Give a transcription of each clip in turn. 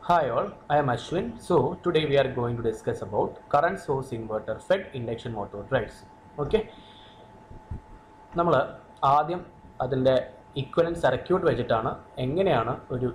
Hi all, I am Ashwin. So today we are going to discuss about current source inverter fed induction motor drives. Okay. നമ്മൾ ആദ്യം അതിൻ്റെ equivalent circuit വെച്ചിട്ടാണ് എങ്ങനെയാണ് ഒരു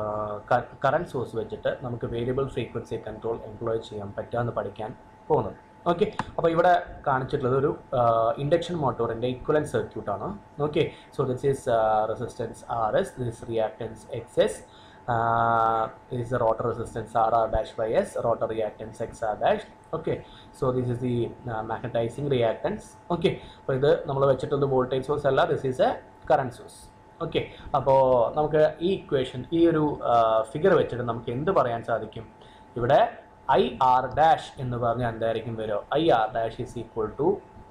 current source വെച്ചിട്ട് നമുക്ക് variable frequency control employ ചെയ്യാൻ പറ്റുമെന്ന് പഠിക്കാൻ പോകുന്നത് ഓക്കെ അപ്പോൾ ഇവിടെ കാണിച്ചിട്ടുള്ളത് ഒരു ഇൻഡക്ഷൻ മോട്ടോറിൻ്റെ ഇക്വലൻറ്റ് സർക്യൂട്ടാണ് okay so this is resistance R S this reactance X S uh, is the rotor resistance RR dash by S, rotor reactance XR dash. Okay, so this is the uh, magnetizing reactance. Okay, അപ്പോൾ ഇത് നമ്മൾ വെച്ചിട്ടുള്ള voltage source അല്ല this is a current source okay അപ്പോൾ നമുക്ക് ഈ equation ഈ ഒരു ഫിഗർ വെച്ചിട്ട് നമുക്ക് എന്ത് പറയാൻ സാധിക്കും ഇവിടെ ഐ ആർ ഡാഷ് എന്ന് പറഞ്ഞാൽ എന്തായിരിക്കും വരും I R dash is equal to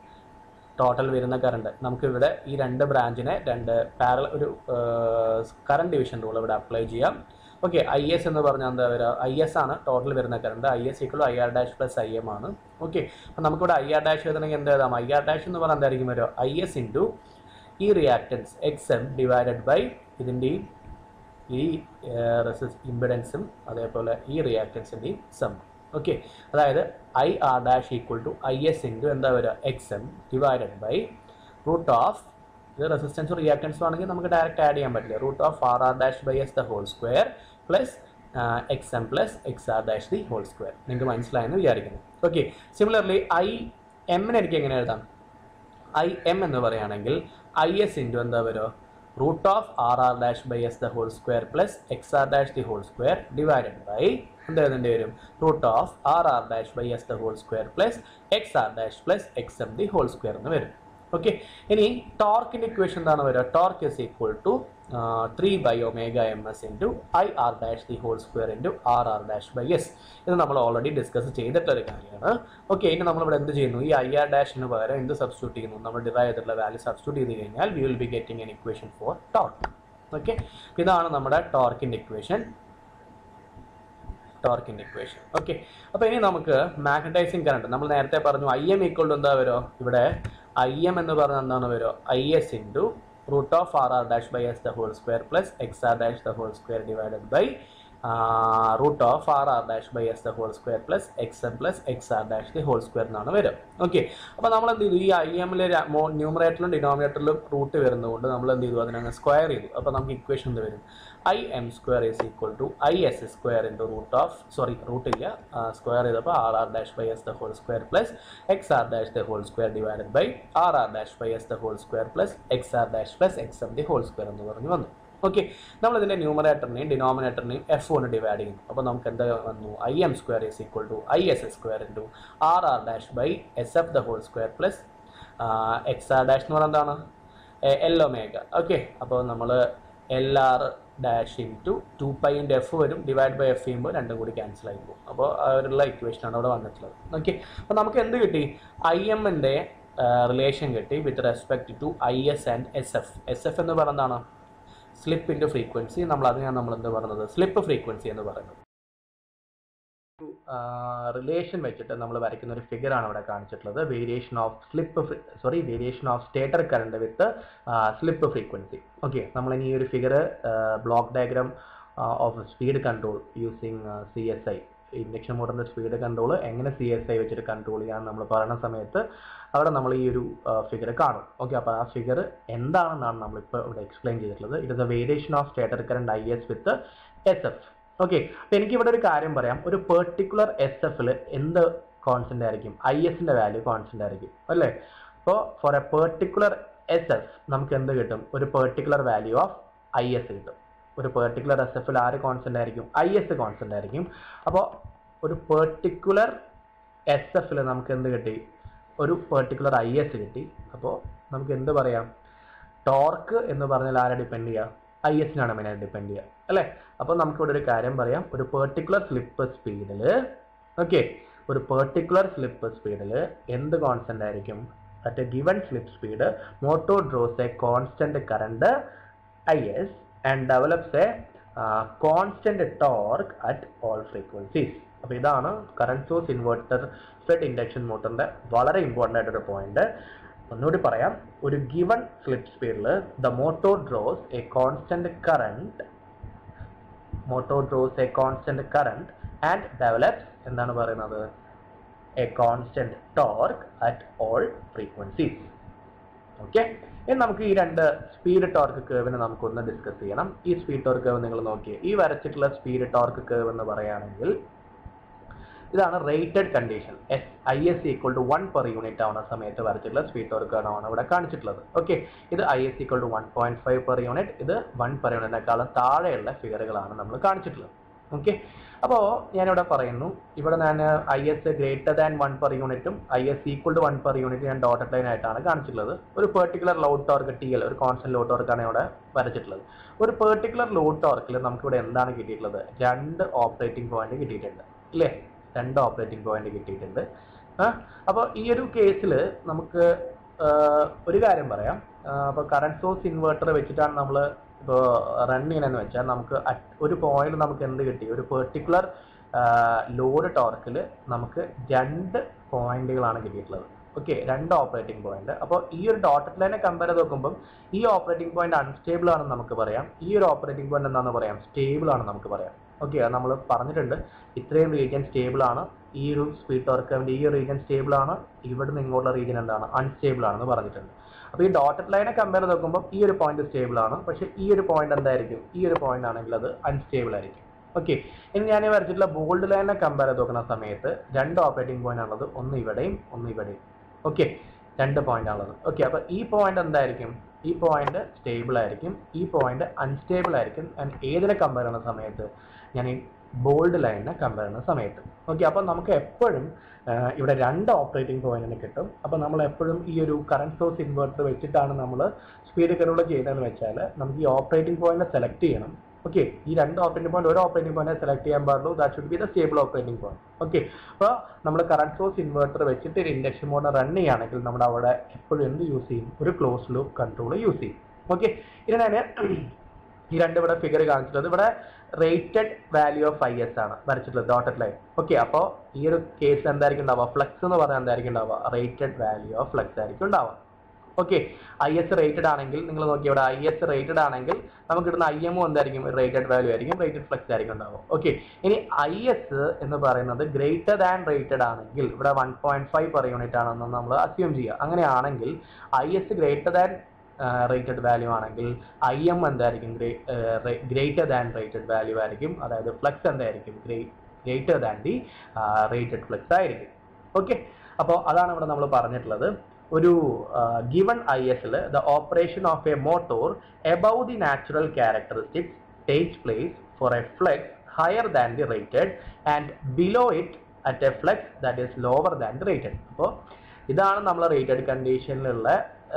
total വരുന്ന കറണ്ട് നമുക്ക് ഇവിടെ ഈ രണ്ട് ബ്രാഞ്ചിനെ രണ്ട് പാരൽ ഒരു കറണ്ട് ഡിവിഷൻ റൂൾ ഇവിടെ അപ്ലൈ ചെയ്യാം ഓക്കെ ഐ എസ് എന്ന് പറഞ്ഞാൽ എന്താ വരിക ഐ എസ് ആണ് ടോട്ടൽ വരുന്ന current I S equal I R dash plus I M ആണ് ഓക്കെ അപ്പം നമുക്കിവിടെ ഐ ആർ ഡാഷ് എഴുതണമെങ്കിൽ എന്ത് എഴുതാം ഐ ആർ ഡാഷ് എന്ന് പറഞ്ഞാൽ എന്തായിരിക്കും വരിക ഐ എസ് ഇൻറ്റു ഈ reactance X M divided by ഇതിൻ്റെ ഈ റെസിസ് ഇമ്പിഡൻസും അതേപോലെ ഈ റിയാക്റ്റൻസിൻ്റെയും സം ഓക്കെ അതായത് I R dash equal to I S into എന്താ വരിക X M divided by root of ഇത് റെസിസ്റ്റൻസും റിയാക്റ്റൻസും ആണെങ്കിൽ നമുക്ക് ഡയറക്റ്റ് ആഡ് ചെയ്യാൻ പറ്റില്ല root of R R dash by S the whole square plus X M plus X R dash the whole square നിങ്ങൾക്ക് മനസ്സിലായെന്ന് വിചാരിക്കുന്നു ഓക്കെ സിമിലർലി ഐ എമ്മിന് എനിക്ക് എങ്ങനെ എഴുതാം ഐ എം എന്ന് പറയുകയാണെങ്കിൽ ഐ എസ് ഇൻറ്റു എന്താ വരുമോ root of R R dash by S the whole square plus X R dash the whole square divided by എന്ത് എഴുതേണ്ടി വരും root of R R dash by S the whole square plus X R dash plus X M the whole square എന്ന് വരും okay ഇനി ടോർക്കിൻ്റെ equation എന്താണ് വരിക torque is equal to three by omega M S into I R dash the whole square into R R dash by S ഇത് നമ്മൾ already discuss ചെയ്തിട്ടൊരു കാര്യമാണ് okay ഇനി നമ്മളിവിടെ എന്ത് ചെയ്യുന്നു ഈ ഐ ആർ ഡാഷിന് പകരം എന്ത് സബ്സ്റ്റിറ്റ്യൂട്ട് ചെയ്യുന്നു നമ്മൾ ഡിറൈവ് ചെയ്തിട്ടുള്ള വാല്യൂ സബ്സ്റ്റിറ്റ്യൂട്ട് ചെയ്ത് കഴിഞ്ഞാൽ we will be getting an equation for torque okay ഇതാണ് നമ്മുടെ ടോർക്കിൻ്റെ ഇക്വേഷൻ ടോർക്കിൻ്റെ ഇക്വേഷൻ ഓക്കെ അപ്പോൾ ഇനി നമുക്ക് മാഗ്നറ്റൈസിങ് കറണ്ട് നമ്മൾ നേരത്തെ പറഞ്ഞു ഐ എം ഈക്വൾ ടു എന്താ വരുമോ ഇവിടെ ഐ എം എന്ന് പറഞ്ഞാൽ എന്താണ് വരുമോ I S into root of R R dash by S the whole square plus X R dash the whole square divided by root of R R dash by S the whole square plus X M plus X R dash the whole square എന്നാണ് വരിക okay അപ്പോൾ നമ്മൾ എന്ത് ചെയ്തു ഈ I എമ്മിൽ ന്യൂമറേറ്ററിലും ഡിനോമിനേറ്ററിലും root വരുന്നതുകൊണ്ട് നമ്മൾ എന്ത് ചെയ്തു അതിനങ്ങ് സ്ക്വയർ ചെയ്തു അപ്പോൾ നമുക്ക് ഇക്വേഷൻ എന്ത് വരും I M square is equal to I S square into root of sorry root ഇല്ല സ്ക്വയർ ചെയ്തപ്പോൾ R R dash by S the whole square plus X R dash the whole square divided by R R dash by S the whole square plus X R dash plus X M the whole square എന്ന് പറഞ്ഞു വന്നു okay നമ്മൾ ഇതിൻ്റെ ന്യൂമറേറ്ററിനെയും ഡിനോമിനേറ്ററിനെയും F കൊണ്ട് divide ചെയ്യുന്നു അപ്പോൾ നമുക്ക് എന്താ വന്നു I M square is equal to I S square into R R dash by S F the whole square plus X R dash എന്ന് പറയുന്നത് എന്താണ് എൽ ഒമേഗ ഓക്കെ അപ്പോൾ നമ്മൾ L R dash into two പൈൻ്റെ F വരും divide by F ചെയ്യുമ്പോൾ രണ്ടും കൂടി ക്യാൻസൽ ആയി പോകും അപ്പോൾ അവരുള്ള ഇക്വേഷനാണ് അവിടെ വന്നിട്ടുള്ളത് ഓക്കെ അപ്പോൾ നമുക്ക് എന്ത് കിട്ടി ഐ എമ്മിൻ്റെ റിലേഷൻ കിട്ടി with respect to I S and S F S F എന്ന് പറയുന്നതാണ് സ്ലിപ്പ് ഇൻറ്റു ഫ്രീക്വൻസി നമ്മൾ അതിനാണ് നമ്മൾ എന്ത് പറയുന്നത് സ്ലിപ്പ് ഫ്രീക്വൻസി എന്ന് പറയുന്നത് റിലേഷൻ വെച്ചിട്ട് നമ്മൾ വരയ്ക്കുന്ന ഒരു ഫിഗർ ആണ് ഇവിടെ കാണിച്ചിട്ടുള്ളത് variation of slip sorry variation of stator current with slip frequency okay നമ്മൾ ഇനി ഈ ഒരു figure block diagram of speed control using C S I induction മോട്ടറിൻ്റെ സ്പീഡ് കൺട്രോൾ എങ്ങനെ സി എസ് ഐ വെച്ചിട്ട് കൺട്രോൾ ചെയ്യാമെന്ന് നമ്മൾ പറയുന്ന സമയത്ത് അവിടെ നമ്മൾ ഈ ഒരു ഫിഗർ കാണും ഓക്കെ അപ്പോൾ ആ ഫിഗർ എന്താണെന്നാണ് നമ്മളിപ്പോൾ ഇവിടെ എക്സ്പ്ലെയിൻ ചെയ്തിട്ടുള്ളത് it is a variation of stator current I S with S F okay അപ്പോൾ എനിക്ക് ഇവിടെ ഒരു കാര്യം പറയാം ഒരു പെർട്ടിക്കുലർ എസ് എഫിൽ എന്ത് കോൺസ്റ്റന്റ് ആയിരിക്കും ഐ എസിൻ്റെ വാല്യൂ കോൺസ്റ്റന്റ് ആയിരിക്കും അല്ലേ അപ്പോൾ for a particular S F നമുക്ക് എന്ത് കിട്ടും ഒരു particular value of I S കിട്ടും ഒരു പെർട്ടിക്കുലർ എസ് എഫിൽ ആര് കോൺസ്റ്റന്റ് ആയിരിക്കും ഐ എസ് കോൺസ്റ്റന്റ് ആയിരിക്കും അപ്പോൾ ഒരു പെർട്ടിക്കുലർ എസ് എഫിൽ നമുക്ക് എന്ത് കിട്ടി ഒരു പെർട്ടിക്കുലർ ഐ എസ് കിട്ടി അപ്പോൾ നമുക്ക് എന്ത് പറയാം ടോർക്ക് എന്ന് പറഞ്ഞാൽ ആരെ ഡിപ്പെൻഡ് ചെയ്യുക ഐ എസിനാണ് മെയിനായിട്ട് ഡിപ്പെൻഡ് ചെയ്യുക അല്ലേ അപ്പോൾ നമുക്കിവിടെ ഒരു കാര്യം പറയാം ഒരു പെർട്ടിക്കുലർ സ്ലിപ്പ് സ്പീഡിൽ ഓക്കെ ഒരു പെർട്ടിക്കുലർ സ്ലിപ്പ് സ്പീഡിൽ എന്ത് കോൺസ്റ്റന്റ് ആയിരിക്കും at a given slip speed motor draws a constant current I S and develops a constant torque at all frequencies അപ്പോൾ ഇതാണ് current source inverter fed induction മോട്ടറിൻ്റെ വളരെ important ആയിട്ടൊരു പോയിന്റ് ഒന്നുകൂടി പറയാം ഒരു ഗിവൺ സ്ലിപ്പ് സ്പീഡിൽ the motor draws a constant current motor draws a constant current and develops എന്താണ് പറയുന്നത് a constant torque at all frequencies okay ഇനി നമുക്ക് ഈ രണ്ട് സ്പീഡ് ടോർക്ക് കേവിനെ നമുക്കൊന്ന് ഡിസ്കസ് ചെയ്യണം ഈ സ്പീഡ് ടോർക്ക് കേവ് നിങ്ങൾ നോക്കിയേ ഈ വരച്ചിട്ടുള്ള സ്പീഡ് ടോർക്ക് കേവ് എന്ന് പറയുകയാണെങ്കിൽ ഇതാണ് rated condition S I S equal to one per unit ആവുന്ന സമയത്ത് വരച്ചിട്ടുള്ള സ്പീഡ് ടോർക്ക് ആണ് ഇവിടെ കാണിച്ചിട്ടുള്ളത് ഓക്കെ ഇത് I S equal to one point five per unit ഇത് വൺ പെർ യൂണിറ്റിനേക്കാളും താഴെയുള്ള ഫിഗറുകളാണ് നമ്മൾ കാണിച്ചിട്ടുള്ളത് ഓക്കെ അപ്പോൾ ഞാനിവിടെ പറയുന്നു ഇവിടെ ഞാൻ I S greater than one per യൂണിറ്റും I S equal to one per unit ഞാൻ ഡോട്ടഡ് ലൈൻ ആയിട്ടാണ് കാണിച്ചിട്ടുള്ളത് ഒരു particular load torque T L ഒരു കോൺസ്റ്റന്റ് ലോഡ് ടോർക്കാണ് ഇവിടെ വരച്ചിട്ടുള്ളത് ഒരു പെർട്ടിക്കുലർ ലോഡ് ടോർക്കിൽ നമുക്കിവിടെ എന്താണ് കിട്ടിയിട്ടുള്ളത് രണ്ട് ഓപ്പറേറ്റിംഗ് പോയിന്റ് കിട്ടിയിട്ടുണ്ട് ഇല്ലേ രണ്ട് ഓപ്പറേറ്റിംഗ് പോയിന്റ് കിട്ടിയിട്ടുണ്ട് അപ്പോൾ ഈ ഒരു കേസിൽ നമുക്ക് ആ, ഒരു കാര്യം പറയാം അപ്പോൾ കറണ്ട് സോഴ്സ് ഇൻവെർട്ടർ വെച്ചിട്ടാണ് നമ്മൾ ഇപ്പോൾ റൺ ചെയ്യണമെന്ന് വെച്ചാൽ നമുക്ക് at ഒരു പോയിന്റ് നമുക്ക് എന്ത് കിട്ടി ഒരു പെർട്ടിക്കുലർ ലോഡ് ടോർക്കിൽ നമുക്ക് രണ്ട് പോയിന്റുകളാണ് കിട്ടിയിട്ടുള്ളത് ഓക്കെ രണ്ട് ഓപ്പറേറ്റിംഗ് പോയിന്റ് അപ്പോൾ ഈ ഒരു ഡോട്ടഡ് ലൈനെ കമ്പയർ ചെയ്ത് നോക്കുമ്പോൾ ഈ ഓപ്പറേറ്റിംഗ് പോയിന്റ് അൺസ്റ്റേബിൾ ആണെന്ന് നമുക്ക് പറയാം ഈ ഒരു ഓപ്പറേറ്റിംഗ് പോയിന്റ് എന്താണെന്ന് പറയാം സ്റ്റേബിൾ ആണെന്ന് നമുക്ക് പറയാം ഓക്കെ അത് നമ്മൾ പറഞ്ഞിട്ടുണ്ട് ഇത്രയും റീജിയൻ സ്റ്റേബിൾ ആണ് ഈ ഒരു സ്പീഡ് ടോർക്കിന്റെ ഈ ഒരു റീജിയൻ സ്റ്റേബിൾ ആണ് ഇവിടുന്ന് ഇങ്ങോട്ടുള്ള റീജിയൻ എന്താണ് അൺസ്റ്റേബിൾ ആണെന്ന് പറഞ്ഞിട്ടുണ്ട് അപ്പോൾ ഈ ഡോട്ടഡ് ലൈനെ കമ്പയർ ചെയ്ത് നോക്കുമ്പോൾ ഈ ഒരു പോയിന്റ് സ്റ്റേബിൾ ആണ് പക്ഷേ ഈ ഒരു പോയിന്റ് എന്തായിരിക്കും ഈ ഒരു പോയിന്റ് ആണെങ്കിൽ അത് അൺസ്റ്റേബിൾ ആയിരിക്കും ഓക്കെ ഇനി ഞാൻ ഈ വരച്ചിട്ടുള്ള ബോൾഡ് ലൈനെ കമ്പയർ ചെയ്ത് നോക്കുന്ന സമയത്ത് രണ്ട് ഓപ്പറേറ്റിംഗ് പോയിന്റ് ആണുള്ളത് ഒന്ന് ഇവിടെയും ഒന്ന് ഇവിടെയും ഓക്കെ രണ്ട് പോയിന്റ് ആണുള്ളത് ഓക്കെ അപ്പോൾ ഈ പോയിന്റ് എന്തായിരിക്കും ഈ പോയിന്റ് സ്റ്റേബിൾ ആയിരിക്കും ഈ പോയിന്റ് അൺസ്റ്റേബിൾ ആയിരിക്കും ഞാൻ ഏതിനെ കമ്പയർ ചെയ്യുന്ന സമയത്ത് ഞാൻ ഈ ബോൾഡ് ലൈനിനെ കമ്പയർ ചെയ്യുന്ന സമയത്ത് ഓക്കെ അപ്പോൾ നമുക്ക് എപ്പോഴും ആഹ്, ഇവിടെ രണ്ട് ഓപ്പറേറ്റിംഗ് പോയിന്റിന് കിട്ടും അപ്പോൾ നമ്മൾ എപ്പോഴും ഈ ഒരു കറണ്ട് സോഴ്സ് ഇൻവെർട്ടർ വെച്ചിട്ടാണ് നമ്മൾ സ്പീഡ് കറോട് ചെയ്തതെന്ന് വെച്ചാൽ നമുക്ക് ഈ ഓപ്പറേറ്റിംഗ് പോയിന്റ് സെലക്ട് ചെയ്യണം ഓക്കെ ഈ രണ്ട് ഓപ്പറേറ്റിംഗ് പോയിന്റ് ഒരു ഓപ്പറേറ്റിംഗ് പോയിന്റ് സെലക്ട് ചെയ്യാൻ പാടുള്ളൂ that should be the stable operating point okay അപ്പോൾ നമ്മൾ കറണ്ട് സോഴ്സ് ഇൻവെർട്ടർ വെച്ചിട്ട് ഒരു ഇൻഡക്ഷൻ മോഡ് റൺ ചെയ്യുകയാണെങ്കിൽ നമ്മൾ അവിടെ എപ്പോഴും എന്ത് യൂസ് ചെയ്യും ഒരു ക്ലോസ് ലൂപ്പ് കൺട്രോൾ യൂസ് ചെയ്യും ഓക്കെ ഇത് ഞാൻ ഈ രണ്ട് ഇവിടെ ഫിഗർ കാണിച്ചിട്ടുള്ളത് ഇവിടെ rated value of I S ആണ് വരച്ചിട്ടുള്ളത് ഡോട്ടഡ് ലൈൻ ഓക്കെ അപ്പോൾ ഈ ഒരു കേസ് എന്തായിരിക്കും ഉണ്ടാവുക ഫ്ലക്സ് എന്ന് പറഞ്ഞാൽ എന്തായിരിക്കും ഉണ്ടാവുക റേറ്റഡ് വാല്യൂ ഓഫ് ഫ്ലക്സ് ആയിരിക്കും ഉണ്ടാവുക ഓക്കെ ഐ എസ് റേറ്റഡ് ആണെങ്കിൽ നിങ്ങൾ നോക്കി ഇവിടെ ഐ എസ് റേറ്റഡ് ആണെങ്കിൽ നമുക്ക് ഇടുന്ന ഐ എമ്മും എന്തായിരിക്കും റേറ്റഡ് വാല്യൂ ആയിരിക്കും റേറ്റഡ് ഫ്ലക്സ് ആയിരിക്കും ഉണ്ടാവുക ഓക്കെ ഇനി ഐ എസ് എന്ന് പറയുന്നത് ഗ്രേറ്റർ ദാൻ റേറ്റഡ് ആണെങ്കിൽ ഇവിടെ one point five per unit ആണെന്ന് നമ്മൾ അസ്യൂം ചെയ്യുക അങ്ങനെയാണെങ്കിൽ I S greater than rated value ആണെങ്കിൽ ഐ എം എന്തായിരിക്കും ഗ്രേറ്റർ ദാൻ റേറ്റഡ് വാല്യൂ ആയിരിക്കും അതായത് ഫ്ലക്സ് എന്തായിരിക്കും greater than the rated flux ആയിരിക്കും ഓക്കെ അപ്പോൾ അതാണ് ഇവിടെ നമ്മൾ പറഞ്ഞിട്ടുള്ളത് ഒരു ഗിവൺ ഐ എസിൽ the operation of a motor above the natural characteristics takes place for a flux higher than the rated and below it at A flux that is lower than the rated അപ്പോൾ ഇതാണ് നമ്മൾ rated കണ്ടീഷനിലുള്ള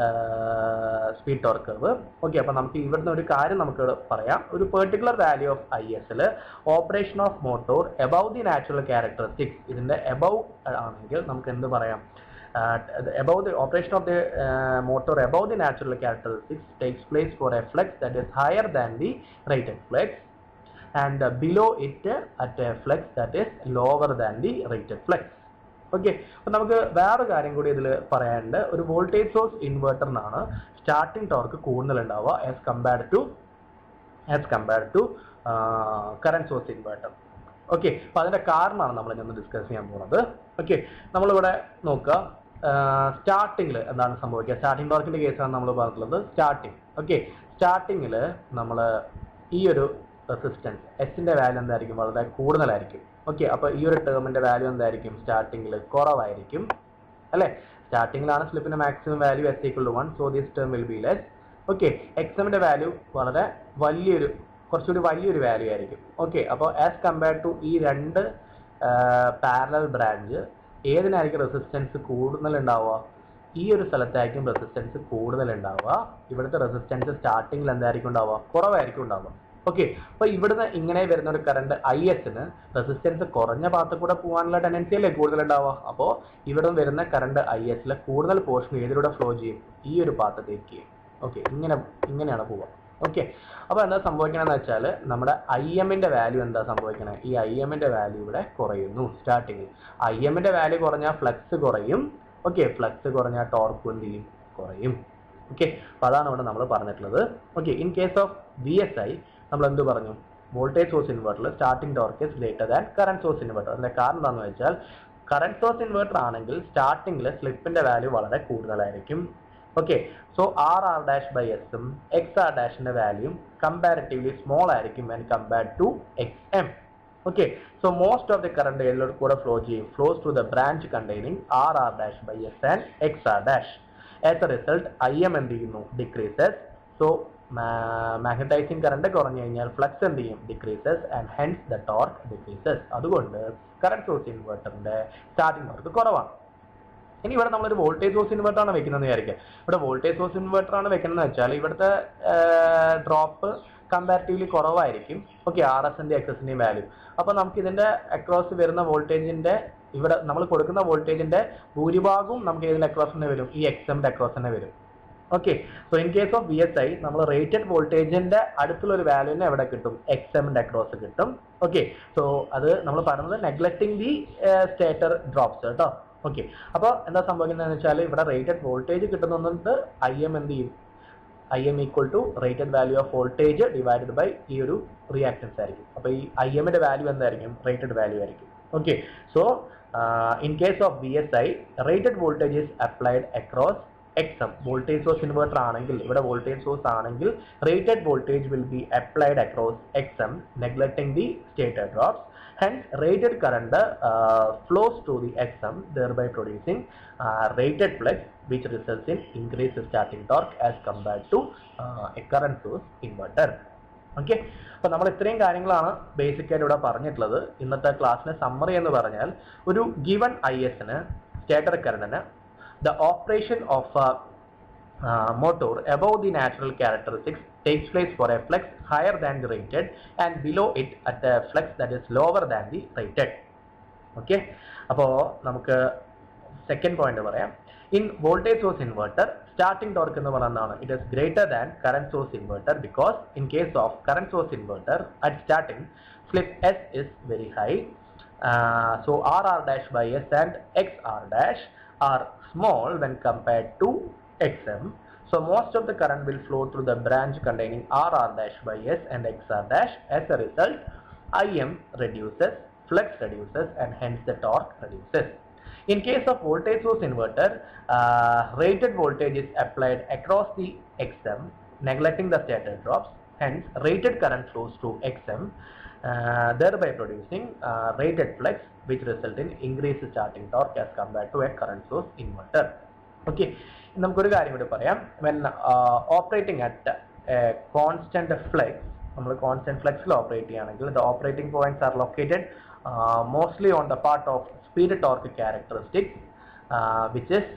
speed torque curve okay അപ്പോൾ നമുക്ക് ഇവിടുന്ന് ഒരു കാര്യം നമുക്ക് ഇവിടെ പറയാം ഒരു പെർട്ടിക്കുലർ വാല്യൂ ഓഫ് ഐ എസിൽ operation of motor above the natural characteristics ഇതിന്റെ എബവ് ആണെങ്കിൽ നമുക്ക് എന്ത് പറയാം above the operation of the motor above the natural characteristics takes place for a flux that is higher than the rated flux and below it at A flux that is lower than the rated flux okay അപ്പൊ നമുക്ക് വേറെ കാര്യം കൂടി ഇതിൽ പറയാനുണ്ട് ഒരു voltage source ഇൻവെർട്ടറിനാണ് starting torque കൂടുതൽ ഉണ്ടാവുക as compared to as compared to current source inverter okay അപ്പൊ അതിന്റെ കാരണമാണ് നമ്മൾ ഇന്ന് ഡിസ്കസ് ചെയ്യാൻ പോകുന്നത് ഓക്കെ നമ്മളിവിടെ നോക്കുക സ്റ്റാർട്ടിങ്ങിൽ എന്താണ് സംഭവിക്കുക സ്റ്റാർട്ടിംഗ് ടോർക്കിന്റെ കേസാണ് നമ്മൾ പറഞ്ഞിട്ടുള്ളത് സ്റ്റാർട്ടിങ് ഓക്കെ സ്റ്റാർട്ടിങ്ങിൽ നമ്മൾ ഈ ഒരു റെസിസ്റ്റൻസ് എസിന്റെ വാല്യൂ എന്തായിരിക്കും വളരെ കൂടുതലായിരിക്കും ഓക്കെ അപ്പൊ ഈ ഒരു ടേമിന്റെ വാല്യൂ എന്തായിരിക്കും സ്റ്റാർട്ടിങ്ങിൽ കുറവായിരിക്കും അല്ലെ സ്റ്റാർട്ടിങ്ങിലാണ് സ്ലിപ്പിന്റെ maximum value S equal to one so this term will be less okay എക്സമിന്റെ വാല്യൂ വളരെ വലിയൊരു കുറച്ചുകൂടി വലിയൊരു വാല്യൂ ആയിരിക്കും ഓക്കെ അപ്പോൾ ആസ് കമ്പയർഡ് ടു ഈ രണ്ട് പാരലൽ ബ്രാഞ്ച് ഏതിനായിരിക്കും റെസിസ്റ്റൻസ് കൂടുതൽ ഉണ്ടാവുക ഈ ഒരു സ്ഥലത്തായിരിക്കും റെസിസ്റ്റൻസ് കൂടുതൽ ഉണ്ടാവുക ഇവിടുത്തെ റെസിസ്റ്റൻസ് സ്റ്റാർട്ടിങ്ങിൽ എന്തായിരിക്കും ഉണ്ടാവുക കുറവായിരിക്കും ഉണ്ടാവുക ഓക്കെ അപ്പൊ ഇവിടുന്ന് ഇങ്ങനെ വരുന്ന ഒരു കറണ്ട് ഐ എസിന് റെസിസ്റ്റൻസ് കുറഞ്ഞ ഭാഗത്ത് കൂടെ പോകാനുള്ള ടെൻഡൻസി അല്ലേ കൂടുതൽ ഉണ്ടാവുക അപ്പോൾ ഇവിടെ വരുന്ന കറണ്ട് ഐ എസിലെ കൂടുതൽ പോർഷൻ ഏതിലൂടെ ഫ്ലോ ചെയ്യും ഈ ഒരു പാത്രത്തേക്ക് ഓക്കെ ഇങ്ങനെ ഇങ്ങനെയാണ് പോവുക ഓക്കെ അപ്പോൾ എന്താ സംഭവിക്കണമെന്ന് വെച്ചാൽ നമ്മുടെ ഐ എമ്മിന്റെ വാല്യൂ എന്താ സംഭവിക്കണത് ഈ ഐ എമ്മിന്റെ വാല്യൂ ഇവിടെ കുറയുന്നു സ്റ്റാർട്ടിങ്ങിൽ ഐ എമ്മിന്റെ വാല്യൂ കുറഞ്ഞാൽ ഫ്ലക്സ് കുറയും ഓക്കെ ഫ്ലക്സ് കുറഞ്ഞാൽ ടോർക്ക് എന്ത് ചെയ്യും കുറയും ഓക്കെ അപ്പോൾ അതാണ് ഇവിടെ നമ്മൾ പറഞ്ഞിട്ടുള്ളത് okay in case of V S I നമ്മൾ എന്ത് പറഞ്ഞു വോൾട്ടേജ് സോഴ്സ് ഇൻവെർട്ടറിൽ starting torque is greater than current source inverter അതിന്റെ കാരണം എന്താണെന്ന് വെച്ചാൽ കറന്റ് സോഴ്സ് ഇൻവെർട്ടർ ആണെങ്കിൽ സ്റ്റാർട്ടിംഗിൽ സ്ലിപ്പിന്റെ വാല്യൂ വളരെ കൂടുതലായിരിക്കും okay so R R dash by എസും എക്സ് ആർ ഡാഷിന്റെ വാല്യൂം കമ്പാരിറ്റീവ്ലി സ്മോൾ ആയിരിക്കും when compared to X M okay so most of the current ഇതിലൂടെ കൂടെ ഫ്ലോ ചെയ്യും flows to the branch containing R R dash by S and X R dash as a result I M എന്ത് ചെയ്യുന്നു decreases so magnetizing current കുറഞ്ഞു കഴിഞ്ഞാൽ flux എന്ത് ചെയ്യും decreases and hence the torque decreases അതുകൊണ്ട് current source ഇൻവെർട്ടറിന്റെ starting torque കുറവാണ് ഇനി ഇവിടെ നമ്മളൊരു വോൾട്ടേജ് സോഴ്സ് ഇൻവെർട്ടർ ആണ് വെക്കുന്നത് വിചാരിക്കുക ഇവിടെ വോൾട്ടേജ് സോഴ്സ് ഇൻവെർട്ടർ ആണ് വെക്കുന്നത് വെച്ചാൽ ഇവിടുത്തെ ഡ്രോപ്പ് കമ്പാരിറ്റീവ്ലി കുറവായിരിക്കും ഓക്കെ ആർ എസിന്റെ എക്സ് എസിന്റെയും വാല്യൂ അപ്പൊ നമുക്ക് ഇതിന്റെ അക്രോസ് വരുന്ന വോൾട്ടേജിന്റെ ഇവിടെ നമ്മൾ കൊടുക്കുന്ന വോൾട്ടേജിന്റെ ഭൂരിഭാഗവും നമുക്ക് ഇതിന്റെ അക്രോസ് തന്നെ വരും ഈ എക്സ് എമ്മിന്റെ അക്രോസ് തന്നെ വരും okay so in case of V S I നമ്മൾ റേറ്റഡ് വോൾട്ടേജിന്റെ അടുത്തുള്ള ഒരു വാല്യൂനെ എവിടെ കിട്ടും എക്സ് എമ്മിന്റെ അക്രോസ് കിട്ടും ഓക്കെ സോ അത് നമ്മൾ പറയുന്നത് നെഗ്ലക്റ്റിംഗ് ദി സ്റ്റേറ്റർ ഡ്രോപ്സ് കേട്ടോ ഓക്കെ അപ്പോൾ എന്താ സംഭവിക്കുന്നതെന്ന് വെച്ചാൽ ഇവിടെ റേറ്റഡ് വോൾട്ടേജ് കിട്ടുന്നുണ്ട് ഐ എം എന്ത് ചെയ്യും I M equal to rated value of voltage divided by ഈ ഒരു റിയാക്ടൻസ് ആയിരിക്കും അപ്പോൾ ഈ ഐ എമ്മിന്റെ വാല്യൂ എന്തായിരിക്കും റേറ്റഡ് വാല്യൂ ആയിരിക്കും okay so in case of V S I rated voltage is applied across X M voltage source inverter ആണെങ്കിൽ ഇവിടെ വോൾട്ടേജ് സോഴ്സ് ആണെങ്കിൽ rated voltage will be applied across X M neglecting the stator drops hence rated current uh, flows to the XM thereby producing uh, rated flux which results in increased starting torque as compared to uh, a current source inverter okay അപ്പൊ നമ്മൾ ഇത്രയും കാര്യങ്ങളാണ് basic ആയിട്ട് ഇവിടെ പറഞ്ഞിട്ടുള്ളത് ഇന്നത്തെ ക്ലാസ്സിന്റെ summary എന്ന് പറഞ്ഞാൽ ഒരു ഗിവൺ ഐ എസിന് സ്റ്റേറ്റർ കറണ്ടിന് the operation of uh, motor above the natural characteristics takes place for a flux higher than the rated and below it at a flux that is lower than the rated. Okay അപ്പോൾ നമുക്ക് second point പറയാം in voltage source inverter starting torque എന്ന് പറയുന്നതാണ് it is greater than current source inverter because in case of current source inverter at starting slip S is very high so R R dash by S and X R dash are small when compared to XM. So most of the current will flow through the branch containing RR dash by S and XR dash. As a result, IM reduces, flux reduces and hence the torque reduces. In case of voltage source inverter, uh, rated voltage is applied across the XM, neglecting the stator drops. Hence, rated current flows to XM, uh, thereby producing uh, rated flux, which result in increased starting torque as compared to a current source inverter. Okay, നമുക്കൊരു കാര്യം കൂടി പറയാം when operating at constant flux നമ്മൾ constant ഫ്ലെക്സിൽ operate ചെയ്യുകയാണെങ്കിൽ the operating points are located mostly on the part of speed torque characteristics which is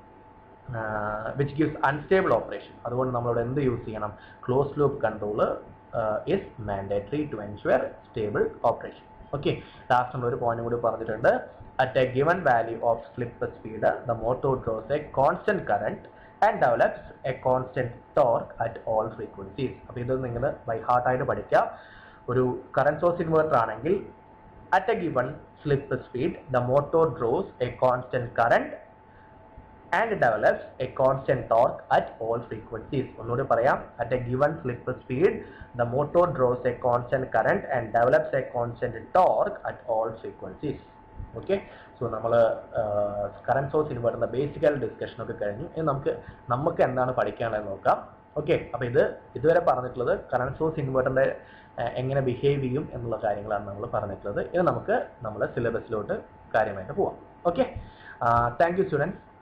which gives unstable operation അതുകൊണ്ട് നമ്മളിവിടെ എന്ത് യൂസ് ചെയ്യണം close loop control is mandatory to ensure stable operation okay last നമ്മൾ ഒരു point കൂടി പറഞ്ഞിട്ടുണ്ട് at a given value of slip speed the motor draws a constant current and develops a constant torque at all frequencies അപ്പോൾ ഇത് നിങ്ങൾ by ഹാർട്ടായിട്ട് പഠിക്കുക ഒരു കറന്റ് സോഴ്സ് ഇൻവെർട്ടർ ആണെങ്കിൽ at a given slip speed the motor draws a constant current and develops a constant torque at all frequencies ഒന്നുകൂടി പറയാം at a given slip speed the motor draws a constant current and develops a constant torque at all frequencies okay so നമ്മൾ current source ഇൻവെർട്ടറിന്റെ basic discussion ഒക്കെ കഴിഞ്ഞു ഇനി നമുക്ക് നമുക്ക് എന്താണ് പഠിക്കാനുള്ളത് നോക്കാം ഓക്കെ അപ്പോൾ ഇത് ഇതുവരെ പറഞ്ഞിട്ടുള്ളത് കറന്റ് സോഴ്സ് ഇൻവെർട്ടറിന്റെ എങ്ങനെ ബിഹേവ് ചെയ്യും എന്നുള്ള കാര്യങ്ങളാണ് നമ്മൾ പറഞ്ഞിട്ടുള്ളത് ഇത് നമുക്ക് നമ്മുടെ സിലബസിലോട്ട് കാര്യമായിട്ട് പോവാം ഓക്കെ താങ്ക് യു സ്റ്റുഡൻസ്